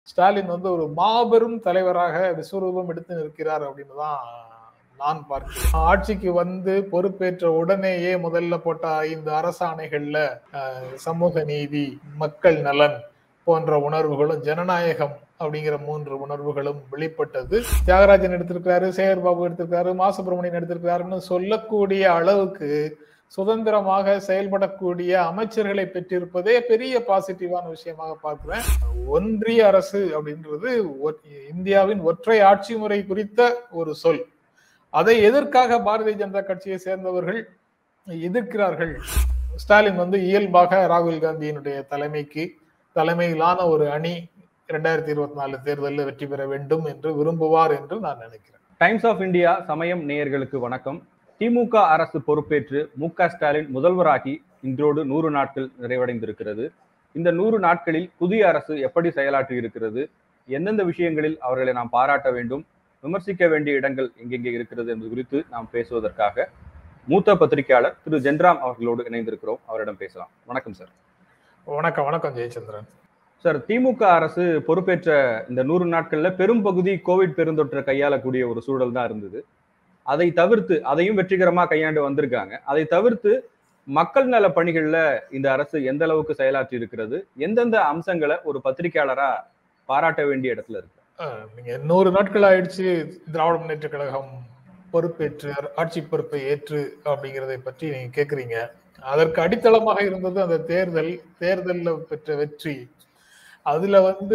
ஸ்டாலின் வந்து ஒரு மாபெரும் தலைவராக விஸ்வரூபம் எடுத்து நிற்கிறார் அப்படின்னு தான் நான் பார்க்கிறேன் ஆட்சிக்கு வந்து பொறுப்பேற்ற உடனேயே முதல்ல போட்ட ஐந்து அரசாணைகள்ல அஹ், சமூக நீதி மக்கள் நலன் போன்ற உணர்வுகளும் ஜனநாயகம் அப்படிங்கிற மூன்று உணர்வுகளும் வெளிப்பட்டது தியாகராஜன் எடுத்திருக்கிறாரு சேகர் பாபு எடுத்திருக்காரு மா சுப்பிரமணியன் எடுத்திருக்காருன்னு சொல்லக்கூடிய அளவுக்கு சுதந்திரமாக செயல்படக்கூடிய அமைச்சர்களை பெற்றிருப்பதே பெரிய பாசிட்டிவான விஷயமாக பார்க்கிறேன் ஒன்றிய அரசு அப்படின்றது ஒ- இந்தியாவின் ஒற்றை ஆட்சி முறை குறித்த ஒரு சொல் அதை எதற்காக பாரதிய ஜனதா கட்சியை சேர்ந்தவர்கள் எதிர்க்கிறார்கள் ஸ்டாலின் வந்து இயல்பாக ராகுல் காந்தியினுடைய தலைமைக்கு தலைமையிலான ஒரு அணி இரண்டாயிரத்தி இருபத்தி நாலு தேர்தலில் வெற்றி பெற வேண்டும் என்று விரும்புவார் என்று நான் நினைக்கிறேன் டைம்ஸ் ஆஃப் இந்தியா சமயம் நேயர்களுக்கு வணக்கம் திமுக அரசு பொறுப்பேற்று மு க ஸ்டாலின் முதல்வராகி இன்றோடு நூறு நாட்கள் நிறைவடைந்திருக்கிறது இந்த நூறு நாட்களில் புதிய அரசு எப்படி செயலாற்றி இருக்கிறது எந்தெந்த விஷயங்களில் அவர்களை நாம் பாராட்ட வேண்டும் விமர்சிக்க வேண்டிய இடங்கள் எங்கெங்கே இருக்கிறது என்பது குறித்து நாம் பேசுவதற்காக மூத்த பத்திரிகையாளர் திரு ஜென்ராம் அவர்களோடு இணைந்திருக்கிறோம் அவரிடம் பேசலாம் வணக்கம் சார் வணக்கம் வணக்கம் ஜெயச்சந்திரன் சார் திமுக அரசு பொறுப்பேற்ற இந்த நூறு நாட்கள்ல பெரும் பகுதி கோவிட் பெருந்தொற்றை கையாளக்கூடிய ஒரு சூழல் தான் இருந்தது அதை தவிர்த்து அதையும் வெற்றிகரமா கையாண்டு வந்திருக்காங்க அதை தவிர்த்து மக்கள் நல பணிகள்ல இந்த அரசு எந்த அளவுக்கு செயலாற்றி இருக்கிறது எந்தெந்த அம்சங்களை ஒரு பத்திரிகையாளரா பாராட்ட வேண்டிய இடத்துல இருக்கு அஹ், நீங்க நூறு நாட்கள் ஆயிடுச்சு திராவிட முன்னேற்ற கழகம் பொறுப்பேற்று ஆட்சி பொறுப்பை ஏற்று அப்படிங்கிறதை பற்றி நீங்க கேக்குறீங்க அதற்கு அடித்தளமாக இருந்தது அந்த தேர்தல் தேர்தல்ல பெற்ற வெற்றி அதுல வந்து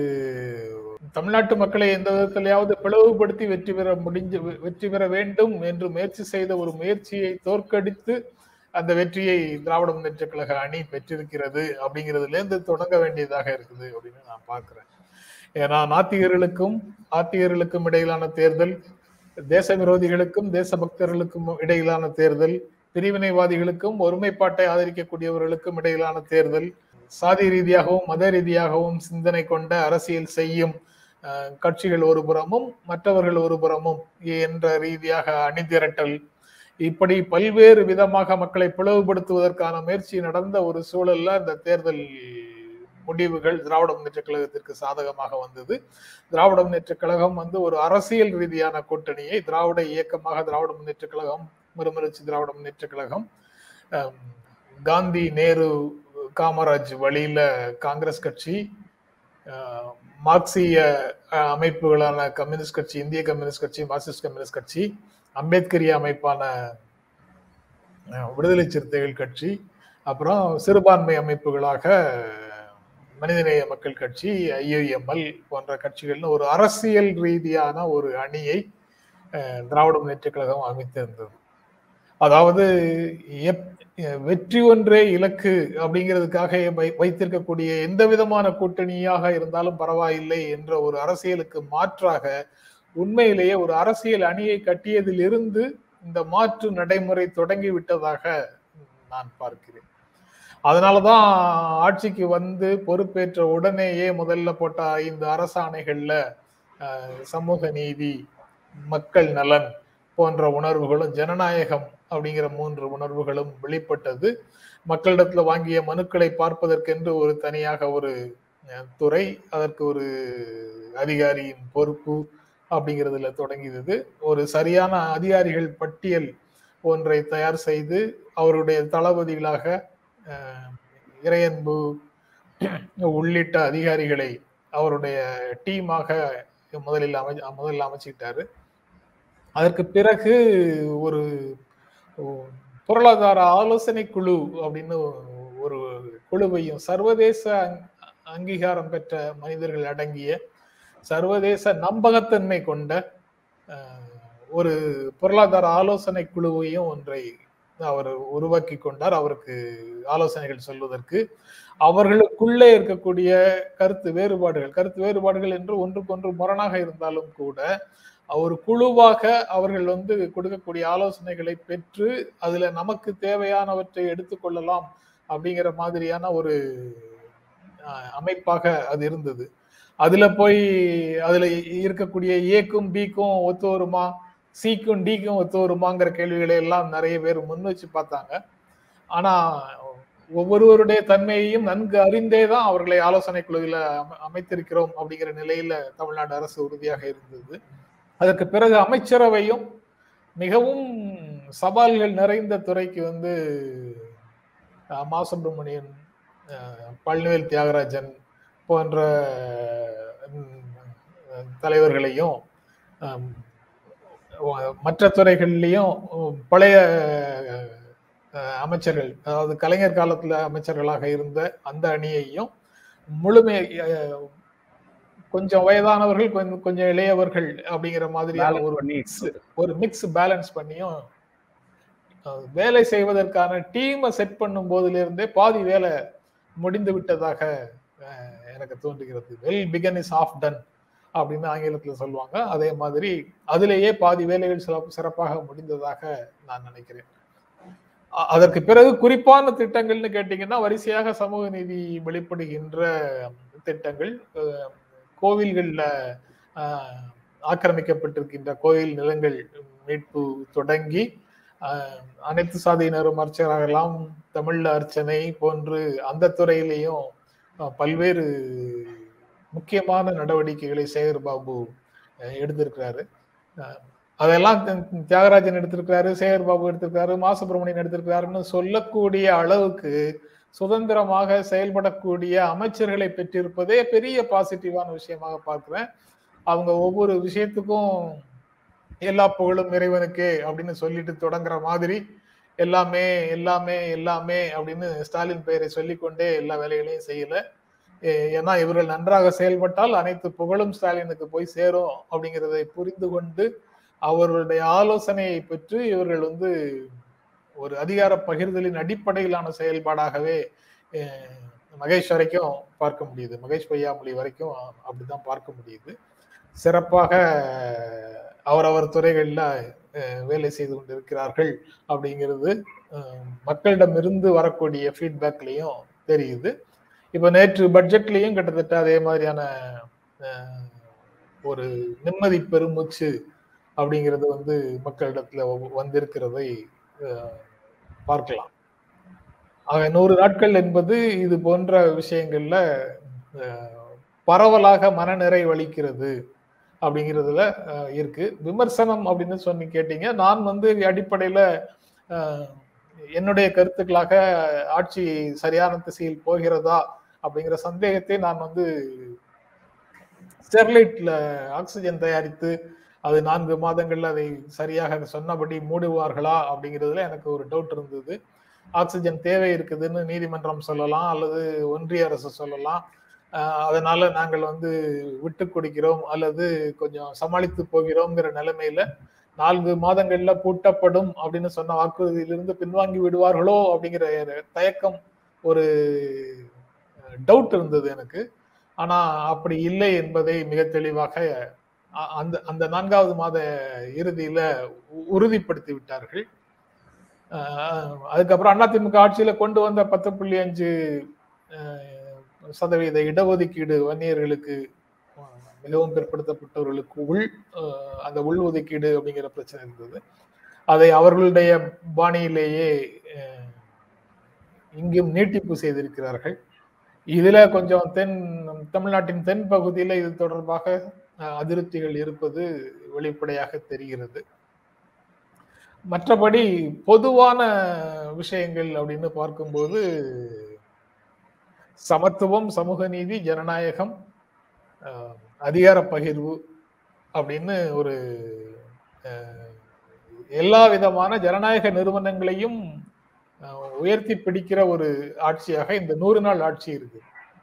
தமிழ்நாட்டு மக்களை எந்த விதத்திலையாவது பிளவுபடுத்தி வெற்றி பெற முடிஞ்ச வெற்றி பெற வேண்டும் என்று முயற்சி செய்த ஒரு முயற்சியை தோற்கடித்து அந்த வெற்றியை திராவிட முன்னேற்ற கழக அணி பெற்றிருக்கிறது அப்படிங்கிறதுல இருந்து தொடங்க வேண்டியதாக இருக்குது அப்படின்னு நான் பார்க்கிறேன் ஏன்னா நாத்திகர்களுக்கும் ஆத்திகர்களுக்கும் இடையிலான தேர்தல் தேச விரோதிகளுக்கும் தேசபக்தர்களுக்கும் இடையிலான தேர்தல் பிரிவினைவாதிகளுக்கும் ஒருமைப்பாட்டை ஆதரிக்கக்கூடியவர்களுக்கும் இடையிலான தேர்தல் சாதி ரீதியாகவும் மத ரீதியாகவும் சிந்தனை கொண்ட அரசியல் செய்யும் அஹ், கட்சிகள் ஒரு புறமும் மற்றவர்கள் ஒரு புறமும் என்ற ரீதியாக அணிதிரட்டல் இப்படி பல்வேறு விதமாக மக்களை பிளவுபடுத்துவதற்கான முயற்சி நடந்த ஒரு சூழல்ல இந்த தேர்தல் முடிவுகள் திராவிட முன்னேற்ற கழகத்திற்கு சாதகமாக வந்தது திராவிட முன்னேற்ற கழகம் வந்து ஒரு அரசியல் ரீதியான கூட்டணியை திராவிட இயக்கமாக திராவிட முன்னேற்ற கழகம் மறுமலர்ச்சி திராவிட முன்னேற்ற கழகம் அஹ், காந்தி நேரு காமராஜ் வழியில காங்கிரஸ் கட்சி அஹ், மார்க்சிய அஹ், அமைப்புகளான கம்யூனிஸ்ட் கட்சி இந்திய கம்யூனிஸ்ட் கட்சி மார்க்சிஸ்ட் கம்யூனிஸ்ட் கட்சி அம்பேத்கரிய அமைப்பான அஹ், விடுதலை சிறுத்தைகள் கட்சி அப்புறம் சிறுபான்மை அமைப்புகளாக மனிதநேய மக்கள் கட்சி ஐயுஎம்எல் போன்ற கட்சிகள்னு ஒரு அரசியல் ரீதியான ஒரு அணியை அஹ், திராவிட முன்னேற்ற கழகம் அமைத்திருந்தது அதாவது எப்- வெற்றி ஒன்றே இலக்கு அப்படிங்கிறதுக்காக வை- வைத்திருக்கக்கூடிய எந்த விதமான கூட்டணியாக இருந்தாலும் பரவாயில்லை என்ற ஒரு அரசியலுக்கு மாற்றாக உண்மையிலேயே ஒரு அரசியல் அணியை கட்டியதில் இருந்து இந்த மாற்று நடைமுறை தொடங்கி விட்டதாக நான் பார்க்கிறேன் அதனாலதான் ஆட்சிக்கு வந்து பொறுப்பேற்ற உடனேயே முதல்ல போட்ட ஐந்து அரசாணைகள்ல அஹ், சமூக நீதி மக்கள் நலன் போன்ற உணர்வுகளும் ஜனநாயகம் அப்படிங்கிற மூன்று உணர்வுகளும் வெளிப்பட்டது மக்களிடத்துல வாங்கிய மனுக்களை பார்ப்பதற்கென்று ஒரு தனியாக ஒரு அஹ், துறை அதற்கு ஒரு அதிகாரியின் பொறுப்பு அப்படிங்கிறதுல தொடங்கியது ஒரு சரியான அதிகாரிகள் பட்டியல் ஒன்றை தயார் செய்து அவருடைய தளபதிகளாக அஹ், இறையன்பு உள்ளிட்ட அதிகாரிகளை அவருடைய டீமாக முதலில் அமை முதலில் அமைச்சுக்கிட்டாரு அதற்கு பிறகு ஒரு பொருளாதார ஆலோசனை குழு அப்படின்னு ஒரு குழுவையும் சர்வதேச அங்- அங்கீகாரம் பெற்ற மனிதர்கள் அடங்கிய சர்வதேச நம்பகத்தன்மை கொண்ட அஹ், ஒரு பொருளாதார ஆலோசனை குழுவையும் ஒன்றை அவர் உருவாக்கி கொண்டார் அவருக்கு ஆலோசனைகள் சொல்வதற்கு அவர்களுக்குள்ளே இருக்கக்கூடிய கருத்து வேறுபாடுகள் கருத்து வேறுபாடுகள் என்று ஒன்றுக்கொன்று முரணாக இருந்தாலும் கூட ஒரு குழுவாக அவர்கள் வந்து கொடுக்கக்கூடிய ஆலோசனைகளை பெற்று அதுல நமக்கு தேவையானவற்றை எடுத்துக்கொள்ளலாம் அப்படிங்கிற மாதிரியான ஒரு அஹ், அமைப்பாக அது இருந்தது அதுல போய் அதுல இருக்கக்கூடிய ஏக்கும் பிக்கும் ஒத்து வருமா சிக்கும் டிக்கும் ஒத்து வருமாங்கிற கேள்விகளை எல்லாம் நிறைய பேர் முன் வச்சு பார்த்தாங்க ஆனா ஒவ்வொருவருடைய தன்மையையும் நன்கு அறிந்தே தான் அவர்களை ஆலோசனை குழுவில் அம- அமைத்திருக்கிறோம் அப்படிங்கிற நிலையில தமிழ்நாடு அரசு உறுதியாக இருந்தது அதற்கு பிறகு அமைச்சரவையும் மிகவும் சவால்கள் நிறைந்த துறைக்கு வந்து அஹ், மா சுப்பிரமணியன் அஹ், பழனிவேல் தியாகராஜன் போன்ற ம், தலைவர்களையும் அஹ், மற்ற துறைகள்லையும் பழைய அஹ், அமைச்சர்கள் அதாவது கலைஞர் காலத்துல அமைச்சர்களாக இருந்த அந்த அணியையும் முழுமை அஹ், கொஞ்சம் வயதானவர்கள் கொஞ்சம் கொஞ்சம் இளையவர்கள் அப்படிங்கிற மாதிரியான Balance ஒரு பண்ணி மிக்ஸ் ஒரு மிக்ஸ் பேலன்ஸ் பண்ணியும் அஹ், வேலை செய்வதற்கான டீமை செட் பண்ணும் போதுல இருந்தே பாதி வேலை முடிந்து விட்டதாக அஹ், எனக்கு தோன்றுகிறது well begun is half done அப்படின்னு ஆங்கிலத்துல சொல்லுவாங்க அதே மாதிரி அதிலேயே பாதி வேலைகள் சிறப்பு- சிறப்பாக முடிந்ததாக நான் நினைக்கிறேன் அ- அதற்கு பிறகு குறிப்பான திட்டங்கள்னு கேட்டீங்கன்னா வரிசையாக சமூக நீதி வெளிப்படுகின்ற திட்டங்கள் அஹ், கோவில்கள்ல அஹ், ஆக்கிரமிக்கப்பட்டிருக்கின்ற கோயில் நிலங்கள் மீட்பு தொடங்கி அஹ், அனைத்து சாதியினரும் அர்ச்சகராகலாம் தமிழ்ல அர்ச்சனை போன்று அந்த துறையிலையும் அஹ், பல்வேறு முக்கியமான நடவடிக்கைகளை சேகர் பாபு அஹ், எடுத்திருக்கிறாரு அஹ், அதெல்லாம் தி- தியாகராஜன் எடுத்திருக்கிறாரு சேகர் பாபு எடுத்திருக்காரு மா சுப்பிரமணியன் எடுத்திருக்கிறாருன்னு சொல்லக்கூடிய அளவுக்கு சுதந்திரமாக செயல்படக்கூடிய அமைச்சர்களை பெற்றிருப்பதே பெரிய பாசிட்டிவான விஷயமாக பார்க்கிறேன் அவங்க ஒவ்வொரு விஷயத்துக்கும் எல்லா புகழும் இறைவனுக்கே அப்படின்னு சொல்லிட்டு தொடங்குற மாதிரி எல்லாமே எல்லாமே எல்லாமே அப்படின்னு ஸ்டாலின் பெயரை சொல்லிக்கொண்டே எல்லா வேலைகளையும் செய்யல ஏ- ஏன்னா இவர்கள் நன்றாக செயல்பட்டால் அனைத்து புகழும் ஸ்டாலினுக்கு போய் சேரும் அப்படிங்கிறதை புரிந்து கொண்டு அவர்களுடைய ஆலோசனையை பெற்று இவர்கள் வந்து ஒரு அதிகார பகிர்தலின் அடிப்படையிலான செயல்பாடாகவே அஹ், மகேஷ் வரைக்கும் பார்க்க முடியுது மகேஷ் பொய்யாமொழி வரைக்கும் அப்படிதான் பார்க்க முடியுது சிறப்பாக அவரவர் துறைகளில் அஹ், வேலை செய்து கொண்டிருக்கிறார்கள் அப்படிங்கிறது அஹ், மக்களிடமிருந்து வரக்கூடிய ஃபீட்பேக்லையும் தெரியுது இப்போ நேற்று பட்ஜெட்லேயும் கிட்டத்தட்ட அதே மாதிரியான அஹ், ஒரு நிம்மதி பெருமூச்சு அப்படிங்கிறது வந்து மக்களிடத்துல வ- வந்திருக்கிறதை அஹ், பார்க்கலாம் ஆக நூறு நாட்கள் என்பது இது போன்ற விஷயங்கள்ல அஹ், பரவலாக மனநிறைவு அளிக்கிறது அப்படிங்கிறதுல அஹ், இருக்கு விமர்சனம் அப்படின்னு சொல்லி கேட்டீங்க நான் வந்து அடிப்படையில அஹ், என்னுடைய கருத்துக்களாக ஆட்சி சரியான திசையில் போகிறதா அப்படிங்கிற சந்தேகத்தை நான் வந்து ஸ்டெர்லைட்ல ஆக்சிஜன் தயாரித்து அது நான்கு மாதங்கள்ல அதை சரியாக சொன்னபடி மூடுவார்களா அப்படிங்கிறதுல எனக்கு ஒரு டவுட் இருந்தது ஆக்சிஜன் தேவை இருக்குதுன்னு நீதிமன்றம் சொல்லலாம் அல்லது ஒன்றிய அரசு சொல்லலாம் ஆஹ் அதனால நாங்கள் வந்து விட்டு கொடுக்கிறோம் அல்லது கொஞ்சம் சமாளித்து போகிறோம்ங்கிற நிலைமையில நான்கு மாதங்கள்ல பூட்டப்படும் அப்படின்னு சொன்ன வாக்குறுதியிலிருந்து பின்வாங்கி விடுவார்களோ அப்படிங்கிற தயக்கம் ஒரு டவுட் இருந்தது எனக்கு ஆனா அப்படி இல்லை என்பதை மிக தெளிவாக அ- அந்த அந்த நான்காவது மாத இறுதியில உ- உறுதிப்படுத்தி விட்டார்கள் அஹ் அதுக்கப்புறம் அதிமுக ஆட்சியில கொண்டு வந்த பத்து புள்ளி அஞ்சு அஹ், சதவீத இடஒதுக்கீடு வன்னியர்களுக்கு அஹ், மிகவும் பிற்படுத்தப்பட்டவர்களுக்கு உள் அஹ், அந்த உள் ஒதுக்கீடு அப்படிங்கிற பிரச்சனை இருந்தது அதை அவர்களுடைய பாணியிலேயே அஹ், இங்கும் நீட்டிப்பு செய்திருக்கிறார்கள் இதுல கொஞ்சம் தென் தமிழ்நாட்டின் தென் பகுதியில இது தொடர்பாக அஹ், அதிருப்திகள் இருப்பது வெளிப்படையாக தெரிகிறது மற்றபடி பொதுவான விஷயங்கள் அப்படின்னு பார்க்கும்போது சமத்துவம் சமூக நீதி ஜனநாயகம் அஹ், அதிகார பகிர்வு அப்படின்னு ஒரு அஹ், எல்லா விதமான ஜனநாயக நிறுவனங்களையும் அஹ், உயர்த்தி பிடிக்கிற ஒரு ஆட்சியாக இந்த நூறு நாள் ஆட்சி இருக்கு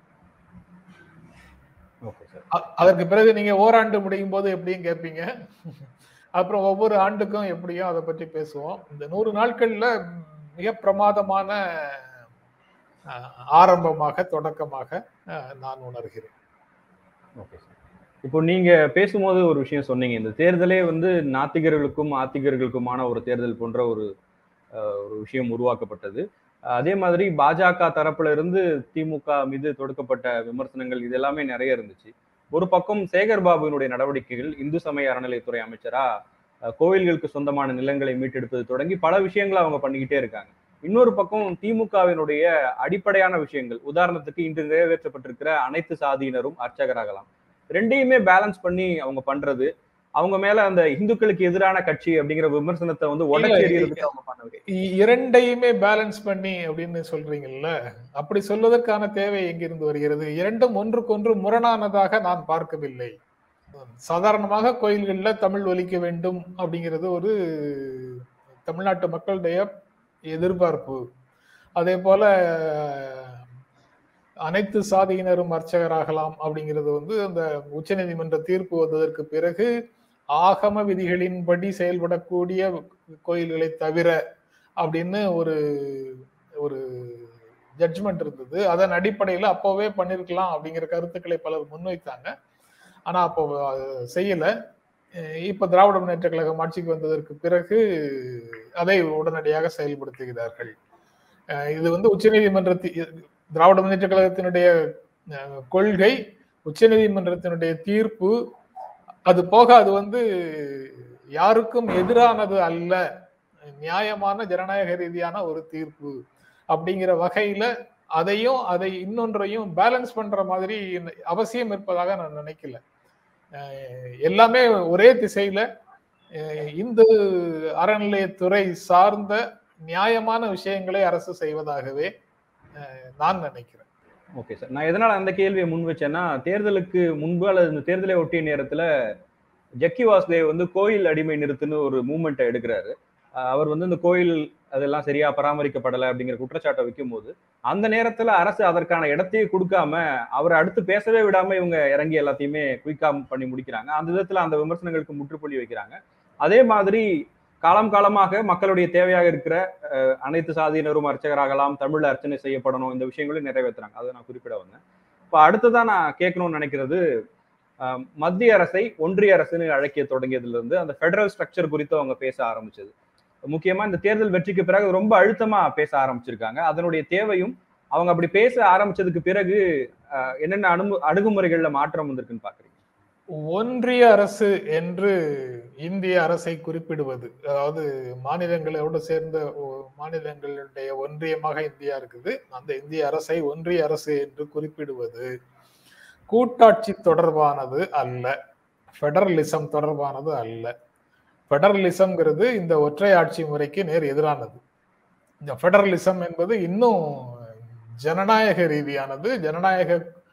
ஓகே சார் அ- அதற்கு பிறகு நீங்க ஓராண்டு முடியும் போது எப்படியும் கேட்பீங்க அப்புறம் ஒவ்வொரு ஆண்டுக்கும் எப்படியும் அதை பற்றி பேசுவோம் இந்த நூறு நாட்கள்ல மிக பிரமாதமான அஹ், ஆரம்பமாக தொடக்கமாக அஹ், நான் உணர்கிறேன் ஓகே சார் இப்போ நீங்க பேசும்போது ஒரு விஷயம் சொன்னீங்க இந்த தேர்தலே வந்து நாத்திகர்களுக்கும் ஆத்திகர்களுக்குமான ஒரு தேர்தல் போன்ற ஒரு அஹ், ஒரு விஷயம் உருவாக்கப்பட்டது அஹ், அதே மாதிரி பாஜக தரப்புல இருந்து திமுக மீது தொடுக்கப்பட்ட விமர்சனங்கள் இது எல்லாமே நிறைய இருந்துச்சு ஒரு பக்கம் சேகர் பாபுவினுடைய நடவடிக்கைகள் இந்து சமய அறநிலையத்துறை அமைச்சரா அஹ், கோவில்களுக்கு சொந்தமான நிலங்களை மீட்டெடுப்பது தொடங்கி பல விஷயங்களை அவங்க பண்ணிக்கிட்டே இருக்காங்க இன்னொரு பக்கம் திமுகவினுடைய அடிப்படையான விஷயங்கள் உதாரணத்துக்கு இன்று நிறைவேற்றப்பட்டிருக்கிற அனைத்து சாதியினரும் அர்ச்சகராகலாம் ரெண்டையுமே பேலன்ஸ் பண்ணி அவங்க பண்றது அவங்க மேல அந்த இந்துக்களுக்கு எதிரான கட்சி அப்படிங்கிற விமர்சனத்தை வந்து உடச்சி எறியறதுக்கு அவங்க பண்ணது இ- இரண்டையுமே பேலன்ஸ் பண்ணி அப்படின்னு சொல்றீங்கல்ல அப்படி சொல்வதற்கான தேவை எங்கிருந்து வருகிறது இரண்டும் ஒன்றுக்கொன்று முரணானதாக நான் பார்க்கவில்லை சாதாரணமாக கோயில்கள்ல தமிழ் ஒலிக்க வேண்டும் அப்படிங்கிறது ஒரு தமிழ்நாட்டு மக்களுடைய எதிர்பார்ப்பு அதே போல அனைத்து சாதியினரும் அர்ச்சகராகலாம் அப்படிங்கிறது வந்து அந்த உச்சநீதிமன்ற தீர்ப்பு வந்ததற்கு பிறகு ஆகம விதிகளின்படி செயல்படக்கூடிய கோயில்களை தவிர அப்படின்னு ஒரு ஒரு ஜட்ஜ்மெண்ட் இருந்தது அதன் அடிப்படையில் அப்போவே பண்ணிருக்கலாம் அப்படிங்கிற கருத்துக்களை பலர் முன்வைத்தாங்க ஆனா அப்போ அது செய்யல அஹ் இப்ப திராவிட முன்னேற்ற கழகம் ஆட்சிக்கு வந்ததற்கு பிறகு அதை உடனடியாக செயல்படுத்துகிறார்கள் அஹ் இது வந்து உச்சநீதிமன்றத்தி திராவிட முன்னேற்ற கழகத்தினுடைய அஹ், கொள்கை உச்சநீதிமன்றத்தினுடைய தீர்ப்பு அது போக அது வந்து யாருக்கும் எதிரானது அல்ல நியாயமான ஜனநாயக ரீதியான ஒரு தீர்ப்பு அப்படிங்கிற வகையில அதையும் அதை இன்னொன்றையும் பேலன்ஸ் பண்ற மாதிரி அவசியம் இருப்பதாக நான் நினைக்கல அஹ் எல்லாமே ஒரே திசையில அஹ் இந்து அறநிலையத்துறை சார்ந்த நியாயமான விஷயங்களை அரசு செய்வதாகவே அஹ் நான் நினைக்கிறேன் ஓகே சார் நான் எதனால அந்த கேள்வியை முன் வச்சேன்னா தேர்தலுக்கு முன்பு அல்லது இந்த தேர்தலை ஒட்டிய நேரத்துல ஜக்கி வாசுதேவ் வந்து கோயில் அடிமை நிறுத்துன்னு ஒரு மூமெண்ட்டை எடுக்கிறாரு அஹ் அவர் வந்து இந்த கோயில் அதெல்லாம் சரியா பராமரிக்கப்படலை அப்படிங்கிற குற்றச்சாட்டை வைக்கும் போது அந்த நேரத்துல அரசு அதற்கான இடத்தையே கொடுக்காம அவரை அடுத்து பேசவே விடாம இவங்க இறங்கி எல்லாத்தையுமே குயிக்காக பண்ணி முடிக்கிறாங்க அந்த விதத்துல அந்த விமர்சனங்களுக்கு முற்றுப்புள்ளி வைக்கிறாங்க அதே மாதிரி காலம் காலமாக மக்களுடைய தேவையாக இருக்கிற அஹ், அனைத்து சாதியினரும் அர்ச்சகராகலாம் தமிழ்ல அர்ச்சனை செய்யப்படணும் இந்த விஷயங்களும் நிறைவேற்றுறாங்க அதை நான் குறிப்பிட வந்தேன் இப்போ அடுத்ததா நான் கேட்கணும்னு நினைக்கிறது அஹ், மத்திய அரசை ஒன்றிய அரசுன்னு அழைக்க தொடங்கியதுல இருந்து அந்த ஃபெடரல் ஸ்ட்ரக்சர் குறித்து அவங்க பேச ஆரம்பிச்சது முக்கியமா இந்த தேர்தல் வெற்றிக்கு பிறகு ரொம்ப அழுத்தமா பேச ஆரம்பிச்சிருக்காங்க அதனுடைய தேவையும் அவங்க அப்படி பேச ஆரம்பிச்சதுக்கு பிறகு அஹ், என்னென்ன அணு அணுகுமுறைகள்ல மாற்றம் வந்திருக்குன்னு பாக்குறீங்க ஒன்றிய அரசு என்று இந்திய அரசை குறிப்பிடுவது அதாவது மாநிலங்களோடு சேர்ந்த ஒ- மாநிலங்களுடைய ஒன்றியமாக இந்தியா இருக்குது அந்த இந்திய அரசை ஒன்றிய அரசு என்று குறிப்பிடுவது கூட்டாட்சி தொடர்பானது அல்ல ஃபெடரலிசம் தொடர்பானது அல்ல ஃபெடரலிசம்ங்கிறது இந்த ஒற்றை ஆட்சி முறைக்கு நேர் எதிரானது இந்த ஃபெடரலிசம் என்பது இன்னும் ஜனநாயக ரீதியானது ஜனநாயக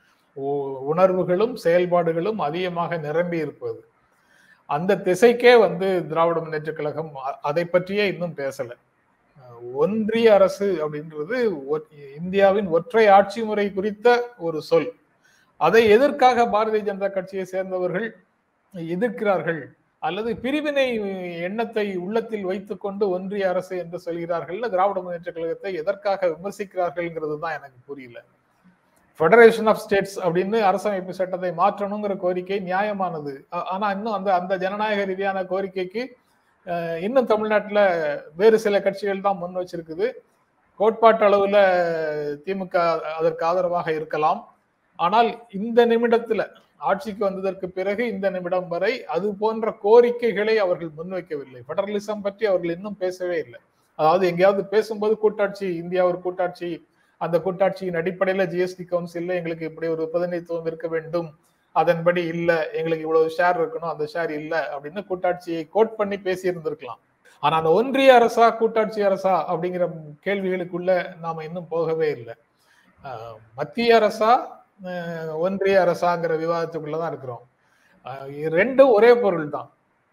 உ- உணர்வுகளும் செயல்பாடுகளும் அதிகமாக நிரம்பி இருப்பது அந்த திசைக்கே வந்து திராவிட முன்னேற்ற கழகம் அ- அதை பற்றியே இன்னும் பேசல அஹ் ஒன்றிய அரசு அப்படின்றது ஒ- இந்தியாவின் ஒற்றை ஆட்சி முறை குறித்த ஒரு சொல் அதை எதற்காக பாரதிய ஜனதா கட்சியை சேர்ந்தவர்கள் எதிர்க்கிறார்கள் அல்லது பிரிவினை எண்ணத்தை உள்ளத்தில் வைத்துக்கொண்டு ஒன்றிய அரசு என்று சொல்கிறார்கள் திராவிட முன்னேற்ற கழகத்தை எதற்காக விமர்சிக்கிறார்கள்ங்கிறது தான் எனக்கு புரியல ஃபெடரேஷன் ஆஃப் ஸ்டேட்ஸ் அப்படின்னு அரசமைப்பு சட்டத்தை மாற்றணுங்கிற கோரிக்கை நியாயமானது ஆ- ஆனா இன்னும் அந்த அந்த ஜனநாயக ரீதியான கோரிக்கைக்கு அஹ், இன்னும் தமிழ்நாட்டுல வேறு சில கட்சிகள் தான் முன் வச்சிருக்குது கோட்பாட்டு அளவுல திமுக அதற்கு ஆதரவாக இருக்கலாம் ஆனால் இந்த நிமிடத்துல ஆட்சிக்கு வந்ததற்கு பிறகு இந்த நிமிடம் வரை அது போன்ற கோரிக்கைகளை அவர்கள் முன்வைக்கவில்லை ஃபெடரலிசம் பற்றி அவர்கள் இன்னும் பேசவே இல்லை அதாவது எங்கேயாவது பேசும்போது கூட்டாட்சி இந்தியா ஒரு கூட்டாட்சி அந்த கூட்டாட்சியின் அடிப்படையில ஜிஎஸ்டி கவுன்சில்ல எங்களுக்கு இப்படி ஒரு பிரதிநிதித்துவம் இருக்க வேண்டும் அதன்படி இல்ல எங்களுக்கு இவ்வளவு ஷேர் இருக்கணும் அந்த ஷேர் இல்ல அப்படின்னு கூட்டாட்சியை கோட் பண்ணி பேசி இருந்திருக்கலாம் ஆனா அந்த ஒன்றிய அரசா கூட்டாட்சி அரசா அப்படிங்கிற கேள்விகளுக்குள்ள நாம இன்னும் போகவே இல்லை ஆஹ் மத்திய அரசா ஆஹ் ஒன்றிய அரசாங்கிற விவாதத்துக்குள்ளதான் இருக்கிறோம் ஆஹ் ரெண்டும் ஒரே பொருள் தான்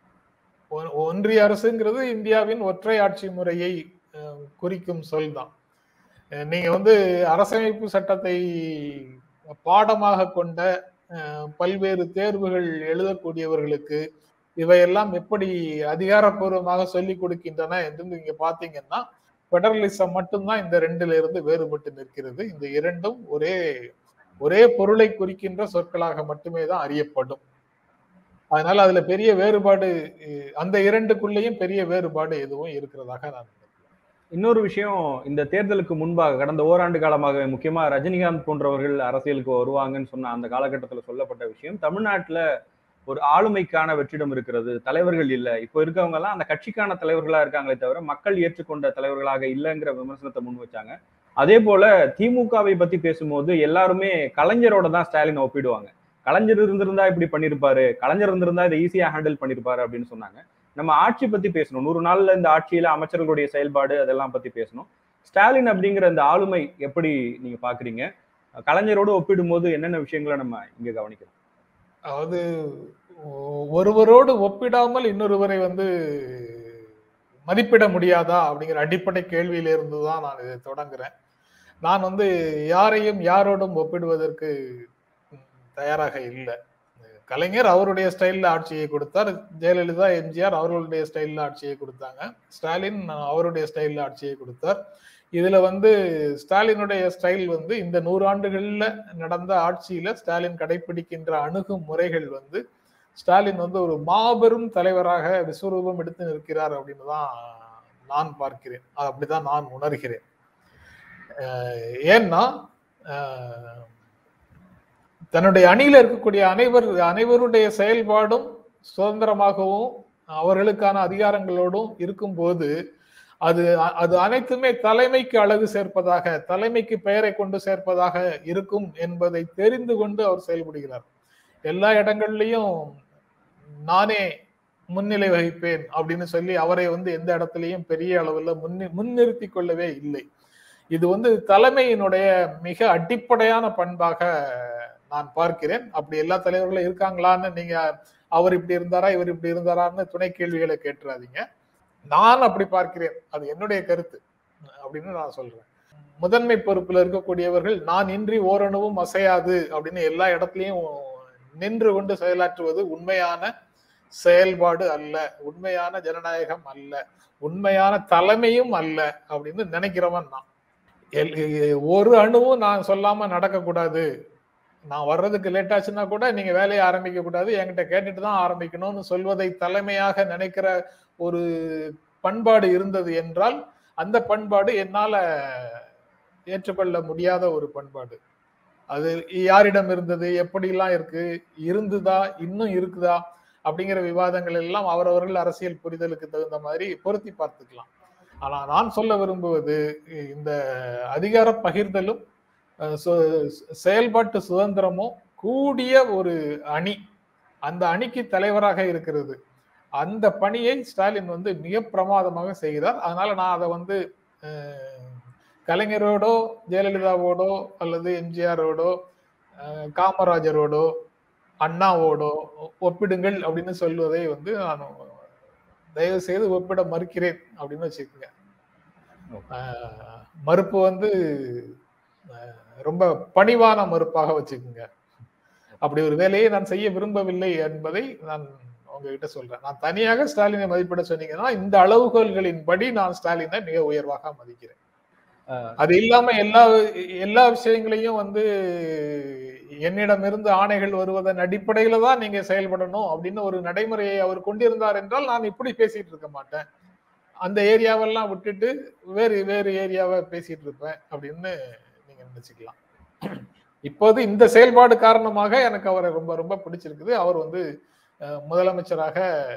ஒ- ஒன்றிய அரசுங்கிறது இந்தியாவின் ஒற்றை ஆட்சி முறையை ஆஹ் குறிக்கும் சொல் தான் அஹ் நீங்க வந்து அரசமைப்பு சட்டத்தை பாடமாக கொண்ட அஹ், பல்வேறு தேர்வுகள் எழுதக்கூடியவர்களுக்கு இவையெல்லாம் எப்படி அதிகாரப்பூர்வமாக சொல்லிக் கொடுக்கின்றன என்று நீங்க பாத்தீங்கன்னா பெடரலிசம் மட்டும்தான் இந்த ரெண்டுல இருந்து வேறுபட்டு நிற்கிறது இந்த இரண்டும் ஒரே ஒரே பொருளை குறிக்கின்ற சொற்களாக மட்டுமே தான் அறியப்படும் அதனால அதுல பெரிய வேறுபாடு அஹ், அந்த இரண்டுக்குள்ளேயும் பெரிய வேறுபாடு எதுவும் இருக்கிறதாக நான் நினைக்கிறேன். இன்னொரு விஷயம் இந்த தேர்தலுக்கு முன்பாக கடந்த ஓராண்டு காலமாக முக்கியமா ரஜினிகாந்த் போன்றவர்கள் அரசியலுக்கு வருவாங்கன்னு சொன்ன அந்த காலகட்டத்தில் சொல்லப்பட்ட விஷயம் தமிழ்நாட்டுல ஒரு ஆளுமைக்கான வெற்றிடம் இருக்கிறது தலைவர்கள் இல்ல இப்போ இருக்கவங்க எல்லாம் அந்த கட்சிக்கான தலைவர்களா இருக்காங்களே தவிர மக்கள் ஏற்றுக்கொண்ட தலைவர்களாக இல்லைங்கிற விமர்சனத்தை முன் வச்சாங்க அதே போல திமுகவை பத்தி பேசும்போது எல்லாருமே கலைஞரோட தான் ஸ்டாலின் ஒப்பிடுவாங்க கலைஞர் இருந்திருந்தா இப்படி பண்ணிருப்பாரு கலைஞர் இருந்திருந்தா இதை ஈஸியா ஹேண்டில் பண்ணிருப்பாரு அப்படின்னு சொன்னாங்க நம்ம ஆட்சி பத்தி பேசணும் நூறு நாள்ல இந்த ஆட்சியில அமைச்சர்களுடைய செயல்பாடு அதெல்லாம் பத்தி பேசணும் ஸ்டாலின் அப்படிங்கிற இந்த ஆளுமை எப்படி நீங்க பாக்குறீங்க கலைஞரோடு ஒப்பிடும்போது என்னென்ன விஷயங்களை நம்ம இங்க கவனிக்கிறோம் அதாவது ஒருவரோடு ஒப்பிடாமல் இன்னொருவரை வந்து மதிப்பிட முடியாதா அப்படிங்கிற அடிப்படை கேள்வியில இருந்து தான் நான் இதை தொடங்குறேன் நான் வந்து யாரையும் யாரோடும் ஒப்பிடுவதற்கு தயாராக இல்லை கலைஞர் அவருடைய ஸ்டைல்ல ஆட்சியை கொடுத்தார் ஜெயலலிதா எம்ஜிஆர் அவர்களுடைய ஸ்டைல்ல ஆட்சியை கொடுத்தாங்க ஸ்டாலின் அவருடைய ஸ்டைல்ல ஆட்சியை கொடுத்தார் இதுல வந்து ஸ்டாலினுடைய ஸ்டைல் வந்து இந்த நூறு ஆண்டுகள்ல நடந்த ஆட்சியில ஸ்டாலின் கடைபிடிக்கின்ற அணுகுமுறைகள் வந்து ஸ்டாலின் வந்து ஒரு மாபெரும் தலைவராக விஸ்வரூபம் எடுத்து நிற்கிறார் அப்படின்னு தான் நான் பார்க்கிறேன் அப்படிதான் நான் உணர்கிறேன் ஏன்னா தன்னுடைய அணியில இருக்கக்கூடிய அனைவர் அனைவருடைய செயல்பாடும் சுதந்திரமாகவும் அவர்களுக்கான அதிகாரங்களோடும் இருக்கும்போது அது அது அனைத்துமே தலைமைக்கு அழகு சேர்ப்பதாக தலைமைக்கு பெயரை கொண்டு சேர்ப்பதாக இருக்கும் என்பதை தெரிந்து கொண்டு அவர் செயல்படுகிறார் எல்லா இடங்கள்லயும் நானே முன்னிலை வகிப்பேன் அப்படின்னு சொல்லி அவரை வந்து எந்த இடத்துலயும் பெரிய அளவுல முன்னி முன்னிறுத்தி கொள்ளவே இல்லை இது வந்து தலைமையினுடைய மிக அடிப்படையான பண்பாக நான் பார்க்கிறேன் அப்படி எல்லா தலைவர்களும் இருக்காங்களான்னு நீங்க அவர் இப்படி இருந்தாரா இவர் இப்படி இருந்தாரான்னு துணை கேள்விகளை கேட்டுறாதீங்க நான் அப்படி பார்க்கிறேன் அது என்னுடைய கருத்து அப்படின்னு நான் சொல்றேன் முதன்மை பொறுப்புல இருக்கக்கூடியவர்கள் நான் இன்றி ஓரணுவும் அசையாது அப்படின்னு எல்லா இடத்துலயும் நின்று கொண்டு செயலாற்றுவது உண்மையான செயல்பாடு அல்ல உண்மையான ஜனநாயகம் அல்ல உண்மையான தலைமையும் அல்ல அப்படின்னு நினைக்கிறவன் நான் ஒரு அணுவும் நான் சொல்லாம நடக்கக்கூடாது நான் வர்றதுக்கு லேட் ஆச்சுன்னா கூட நீங்க வேலையை ஆரம்பிக்க கூடாது என்கிட்ட கேட்டுட்டு தான் ஆரம்பிக்கணும்னு சொல்வதை தலைமையாக நினைக்கிற ஒரு பண்பாடு இருந்தது என்றால் அந்த பண்பாடு என்னால ஏற்றுக்கொள்ள முடியாத ஒரு பண்பாடு அது யாரிடம் இருந்தது எப்படிலாம் இருக்கு இருந்துதா இன்னும் இருக்குதா அப்படிங்கிற விவாதங்கள் எல்லாம் அவரவர்கள் அரசியல் புரிதலுக்கு தகுந்த மாதிரி பொருத்தி பார்த்துக்கலாம் ஆனா நான் சொல்ல விரும்புவது இந்த அதிகார பகிர்தலும் செயல்பாட்டு சுதந்திரமும் கூடிய ஒரு அணி அந்த அணிக்கு தலைவராக இருக்கிறது அந்த பணியை ஸ்டாலின் வந்து மிக பிரமாதமாக செய்கிறார் அதனால நான் அதை வந்து கலைஞரோடோ ஜெயலலிதாவோடோ அல்லது எம்ஜிஆரோடோ காமராஜரோடோ அண்ணாவோடோ ஒப்பிடுங்கள் அப்படின்னு சொல்வதை வந்து நான் தயவு செய்து ஒப்பிட மறுக்கிறேன் அப்படின்னு வச்சுக்கோங்க மறுப்பு வந்து ரொம்ப பணிவான மறுப்பாக வச்சுக்கோங்க அப்படி ஒரு வேலையை நான் செய்ய விரும்பவில்லை என்பதை நான் உங்ககிட்ட சொல்றேன் நான் தனியாக ஸ்டாலினை மதிப்பிட சொன்னீங்கன்னா இந்த அளவுகோல்களின் படி நான் ஸ்டாலினை மிக உயர்வாக மதிக்கிறேன் அது இல்லாம எல்லா எல்லா விஷயங்களையும் வந்து என்னிடம் இருந்து ஆணைகள் வருவதன் அடிப்படையில தான் நீங்க செயல்படணும் அப்படின்னு ஒரு நடைமுறையை அவர் கொண்டிருந்தார் என்றால் நான் இப்படி பேசிட்டு இருக்க மாட்டேன் அந்த ஏரியாவெல்லாம் விட்டுட்டு வேறு வேறு ஏரியாவை பேசிட்டு இருப்பேன் அப்படின்னு நீங்க நினைச்சுக்கலாம் இப்போது இந்த செயல்பாடு காரணமாக எனக்கு அவரை ரொம்ப ரொம்ப பிடிச்சிருக்குது அவர் வந்து முதலமைச்சராக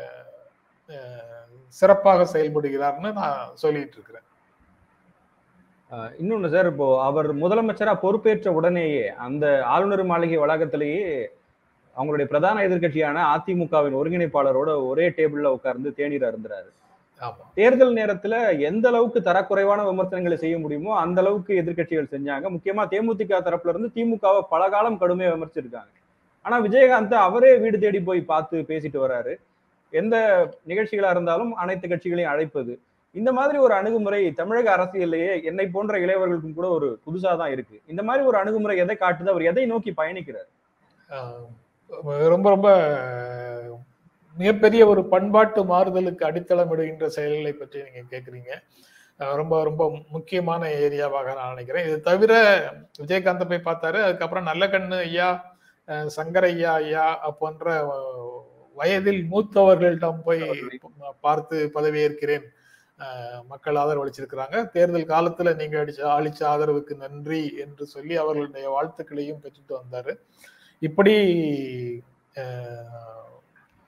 சிறப்பாக செயல்படுகிறார்னு நான் சொல்லிட்டு இருக்கிறேன் இன்னொன்னு சார் இப்போ அவர் முதலமைச்சரா பொறுப்பேற்ற உடனேயே அந்த ஆளுநர் மாளிகை வளாகத்திலேயே அவங்களுடைய பிரதான எதிர்கட்சியான அதிமுகவின் ஒருங்கிணைப்பாளரோட ஒரே டேபிள்ல உட்கார்ந்து தேநீர் அருந்துறாரு தேர்தல் நேரத்துல எந்த அளவுக்கு தரக்குறைவான விமர்சனங்களை செய்ய முடியுமோ அந்த அளவுக்கு எதிர்கட்சிகள் செஞ்சாங்க முக்கியமா தேமுதிக தரப்புல இருந்து திமுகவை பல காலம் கடுமையா விமர்சிச்சிருக்காங்க ஆனா விஜயகாந்த் அவரே வீடு தேடி போய் பார்த்து பேசிட்டு வர்றாரு எந்த நிகழ்ச்சிகளா இருந்தாலும் அனைத்து கட்சிகளையும் அழைப்பது இந்த மாதிரி ஒரு அணுகுமுறை தமிழக அரசியல்லையே என்னை போன்ற இளையவர்களுக்கும் கூட ஒரு புதுசா தான் இருக்கு இந்த மாதிரி ஒரு அணுகுமுறை எதை காட்டுது அவர் எதை நோக்கி பயணிக்கிறார் ரொம்ப ரொம்ப மிகப்பெரிய ஒரு பண்பாட்டு மாறுதலுக்கு அடித்தளம் இடுகின்ற செயல்களை பற்றி நீங்க கேக்குறீங்க ரொம்ப ரொம்ப முக்கியமான ஏரியாவாக நான் நினைக்கிறேன் இது தவிர விஜயகாந்த் போய் பார்த்தாரு அதுக்கப்புறம் நல்ல கண்ணு ஐயா சங்கர் ஐயா ஐயா போன்ற வயதில் மூத்தவர்களிடம் போய் பார்த்து பதவியேற்கிறேன் மக்கள் ஆதரவு அளிச்சிருக்கிறாங்க தேர்தல் காலத்துல நீங்க அடிச்ச அளிச்ச ஆதரவுக்கு நன்றி என்று சொல்லி அவர்களுடைய வாழ்த்துக்களையும் பெற்றுட்டு வந்தாரு இப்படி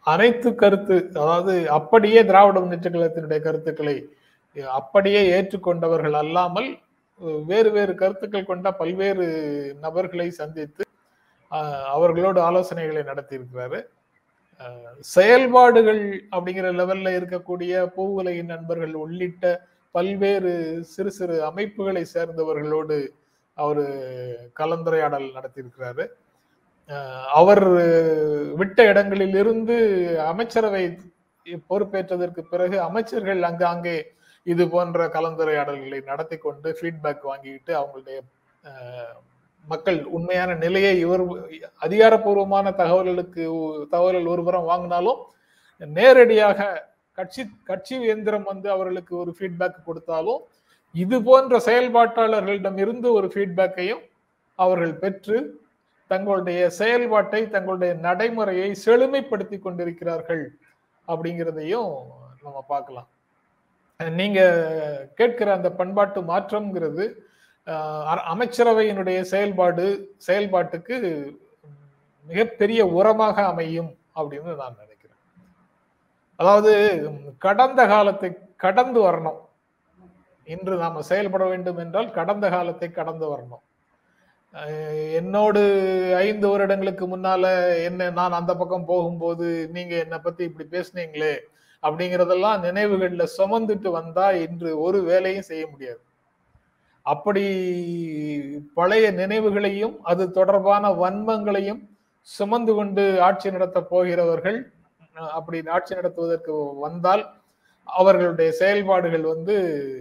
அனைத்து கருத்து அதாவது அப்படியே திராவிட முன்னேற்ற கழகத்தினுடைய கருத்துக்களை அப்படியே ஏற்றுக்கொண்டவர்கள் அல்லாமல் வேறு வேறு கருத்துக்கள் கொண்ட பல்வேறு நபர்களை சந்தித்து அவர்களோடு ஆலோசனைகளை நடத்தி இருக்கிறாரு செயல்பாடுகள் அப்படிங்கிற லெவல்ல இருக்கக்கூடிய பூவுலையின் நண்பர்கள் உள்ளிட்ட பல்வேறு சிறு சிறு அமைப்புகளை சேர்ந்தவர்களோடு அவர் கலந்துரையாடல் நடத்தியிருக்கிறாரு அவர் விட்ட இடங்களில் இருந்து அமைச்சரவை பொறுப்பேற்றதற்கு பிறகு அமைச்சர்கள் அங்காங்கே இது போன்ற கலந்துரையாடல்களை நடத்தி கொண்டு ஃபீட்பேக் வாங்கிட்டு அவங்களுடைய மக்கள் உண்மையான நிலையை இவர் அதிகாரப்பூர்வமான தகவல்களுக்கு தகவல்கள் ஒருபுறம் வாங்கினாலும் நேரடியாக கட்சி கட்சி இயந்திரம் வந்து அவர்களுக்கு ஒரு ஃபீட்பேக் கொடுத்தாலும் இது போன்ற செயல்பாட்டாளர்களிடம் இருந்து ஒரு ஃபீட்பேக்கையும் அவர்கள் பெற்று தங்களுடைய செயல்பாட்டை தங்களுடைய நடைமுறையை செழுமைப்படுத்தி கொண்டிருக்கிறார்கள் அப்படிங்கிறதையும் நம்ம பார்க்கலாம் நீங்க கேட்கிற அந்த பண்பாட்டு மாற்றம்ங்கிறது அமைச்சரவையினுடைய செயல்பாடு செயல்பாட்டுக்கு மிகப்பெரிய உரமாக அமையும் அப்படின்னு நான் நினைக்கிறேன் அதாவது கடந்த காலத்தை கடந்து வரணும் இன்று நாம செயல்பட வேண்டும் என்றால் கடந்த காலத்தை கடந்து வரணும் என்னோடு ஐந்து வருடங்களுக்கு முன்னால என்ன நான் அந்த பக்கம் போகும்போது நீங்க என்னை பத்தி இப்படி பேசுனீங்களே அப்படிங்கறதெல்லாம் நினைவுகள்ல சுமந்துட்டு வந்தா இன்று ஒரு வேலையும் செய்ய முடியாது அப்படி பழைய நினைவுகளையும் அது தொடர்பான வன்மங்களையும் சுமந்து கொண்டு ஆட்சி நடத்த போகிறவர்கள் அப்படி ஆட்சி நடத்துவதற்கு வந்தால் அவர்களுடைய செயல்பாடுகள் வந்து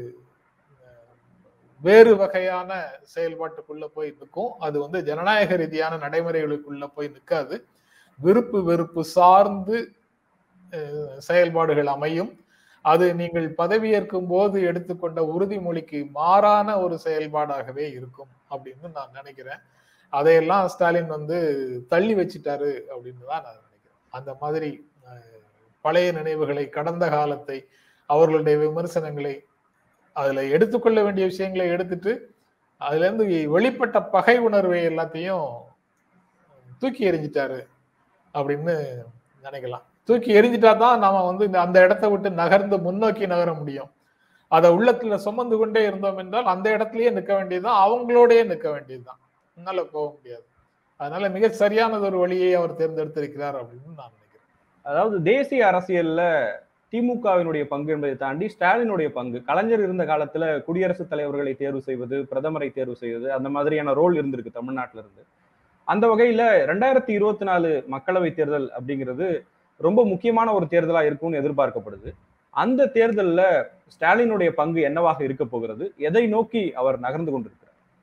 வேறு வகையான செயல்பாட்டுக்குள்ள போய் நிற்கும் அது வந்து ஜனநாயக ரீதியான நடைமுறைகளுக்குள்ள போய் நிற்காது விருப்பு வெறுப்பு சார்ந்து செயல்பாடுகள் அமையும் அது நீங்கள் பதவியேற்கும் போது எடுத்துக்கொண்ட உறுதிமொழிக்கு மாறான ஒரு செயல்பாடாகவே இருக்கும் அப்படின்னு நான் நினைக்கிறேன் அதையெல்லாம் ஸ்டாலின் வந்து தள்ளி வச்சிட்டாரு அப்படின்னு தான் நான் நினைக்கிறேன் அந்த மாதிரி பழைய நினைவுகளை கடந்த காலத்தை அவர்களுடைய விமர்சனங்களை அதுல எடுத்துக்கொள்ள வேண்டிய விஷயங்களை எடுத்துட்டு அதுல இருந்து வெளிப்பட்ட பகை உணர்வை எல்லாத்தையும் தூக்கி எறிஞ்சிட்டாரு அப்படின்னு நினைக்கலாம் தூக்கி எரிஞ்சிட்டா தான் நாம வந்து இந்த அந்த இடத்த விட்டு நகர்ந்து முன்னோக்கி நகர முடியும் அதை உள்ளத்துல சுமந்து கொண்டே இருந்தோம் என்றால் அந்த இடத்துலயே நிற்க வேண்டியதுதான் அவங்களோடயே நிற்க வேண்டியதுதான் முன்னால போக முடியாது அதனால மிக சரியானது ஒரு வழியை அவர் தேர்ந்தெடுத்திருக்கிறார் அப்படின்னு நான் நினைக்கிறேன் அதாவது தேசிய அரசியல்ல திமுகவினுடைய பங்கு என்பதை தாண்டி ஸ்டாலினுடைய பங்கு கலைஞர் இருந்த காலத்துல குடியரசுத் தலைவர்களை தேர்வு செய்வது பிரதமரை தேர்வு செய்வது அந்த மாதிரியான ரோல் இருந்திருக்கு தமிழ்நாட்டில இருந்து அந்த வகையில ரெண்டாயிரத்தி இருபத்தி நாலு மக்களவை தேர்தல் அப்படிங்கிறது ரொம்ப முக்கியமான ஒரு தேர்தலா இருக்கும்னு எதிர்பார்க்கப்படுது அந்த தேர்தல்ல ஸ்டாலினுடைய பங்கு என்னவாக இருக்க போகிறது எதை நோக்கி அவர் நகர்ந்து கொண்டிருக்கிறார்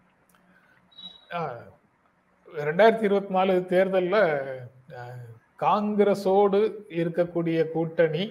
ரெண்டாயிரத்தி இருபத்தி நாலு தேர்தல்ல காங்கிரஸோடு இருக்கக்கூடிய கூட்டணி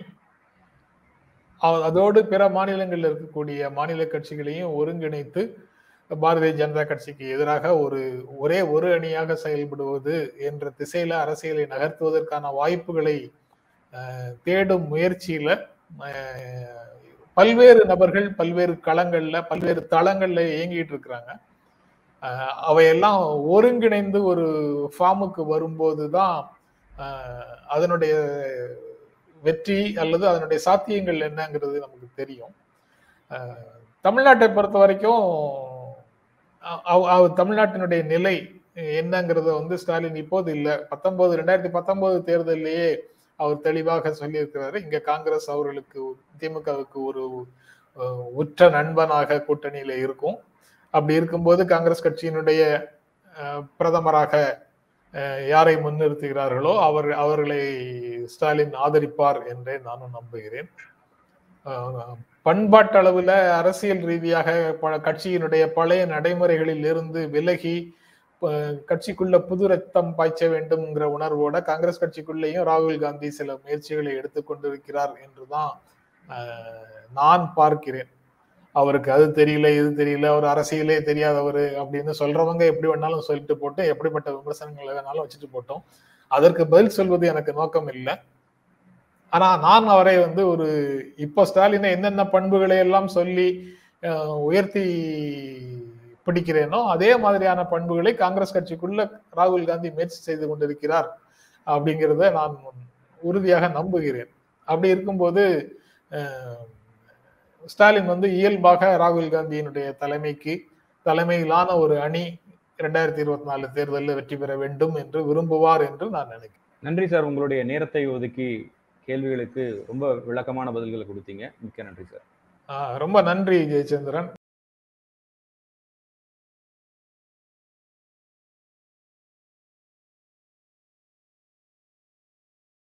அதோடு பிற மாநிலங்களில் இருக்கக்கூடிய மாநில கட்சிகளையும் ஒருங்கிணைத்து பாரதிய ஜனதா கட்சிக்கு எதிராக ஒரு ஒரே ஒரு அணியாக செயல்படுவது என்ற திசையில அரசியலை நகர்த்துவதற்கான வாய்ப்புகளை தேடும் முயற்சியில பல்வேறு நபர்கள் பல்வேறு களங்கள்ல பல்வேறு தளங்கள்ல இயங்கிட்டு இருக்கிறாங்க அவையெல்லாம் ஒருங்கிணைந்து ஒரு ஃபார்முக்கு வரும்போது தான் அதனுடைய வெற்றி அல்லது அதனுடைய சாத்தியங்கள் என்னங்கிறது நமக்கு தெரியும் தமிழ்நாட்டை பொறுத்த வரைக்கும் தமிழ்நாட்டினுடைய நிலை என்னங்கிறத வந்து ஸ்டாலின் இப்போது இல்லை பத்தொன்பது ரெண்டாயிரத்தி பத்தொன்பது தேர்தலிலேயே அவர் தெளிவாக சொல்லியிருக்கிறாரு இங்க காங்கிரஸ் அவர்களுக்கு திமுகவுக்கு ஒரு உற்ற நண்பனாக கூட்டணியில இருக்கும் அப்படி இருக்கும்போது காங்கிரஸ் கட்சியினுடைய பிரதமராக யாரை முன்னிறுத்துகிறார்களோ அவர் அவர்களை ஸ்டாலின் ஆதரிப்பார் என்றே நானும் நம்புகிறேன் பண்பாட்டளவுல அரசியல் ரீதியாக கட்சியினுடைய பழைய நடைமுறைகளில் இருந்து விலகி கட்சிக்குள்ள புது ரத்தம் பாய்ச்ச வேண்டும்ங்கிற உணர்வோட காங்கிரஸ் கட்சிக்குள்ளேயும் ராகுல் காந்தி சில முயற்சிகளை எடுத்துக்கொண்டிருக்கிறார் என்றுதான் நான் பார்க்கிறேன் அவருக்கு அது தெரியல இது தெரியல அவர் அரசியலே தெரியாதவர் அப்படின்னு சொல்றவங்க எப்படி வேணாலும் சொல்லிட்டு போட்டு எப்படிப்பட்ட விமர்சனங்களை வேணாலும் வச்சுட்டு போட்டோம் அதற்கு பதில் சொல்வது எனக்கு நோக்கம் இல்லை ஆனா நான் அவரை வந்து ஒரு இப்போ ஸ்டாலினை என்னென்ன பண்புகளை எல்லாம் சொல்லி உயர்த்தி பிடிக்கிறேனோ அதே மாதிரியான பண்புகளை காங்கிரஸ் கட்சிக்குள்ள ராகுல் காந்தி முயற்சி செய்து கொண்டிருக்கிறார் அப்படிங்கிறத நான் உறுதியாக நம்புகிறேன் அப்படி இருக்கும்போது அஹ், ஸ்டாலின் வந்து இயல்பாக ராகுல் காந்தியினுடைய தலைமைக்கு தலைமையிலான ஒரு அணி இரண்டாயிரத்தி இருபத்தி நாலு தேர்தலில் வெற்றி பெற வேண்டும் என்று விரும்புவார் என்று நான் நினைக்கிறேன் நன்றி சார் உங்களுடைய நேரத்தை ஒதுக்கி கேள்விகளுக்கு ரொம்ப விளக்கமான பதில்களை கொடுத்தீங்க மிக்க நன்றி சார் ஆஹ் ரொம்ப நன்றி ஜெயச்சந்திரன்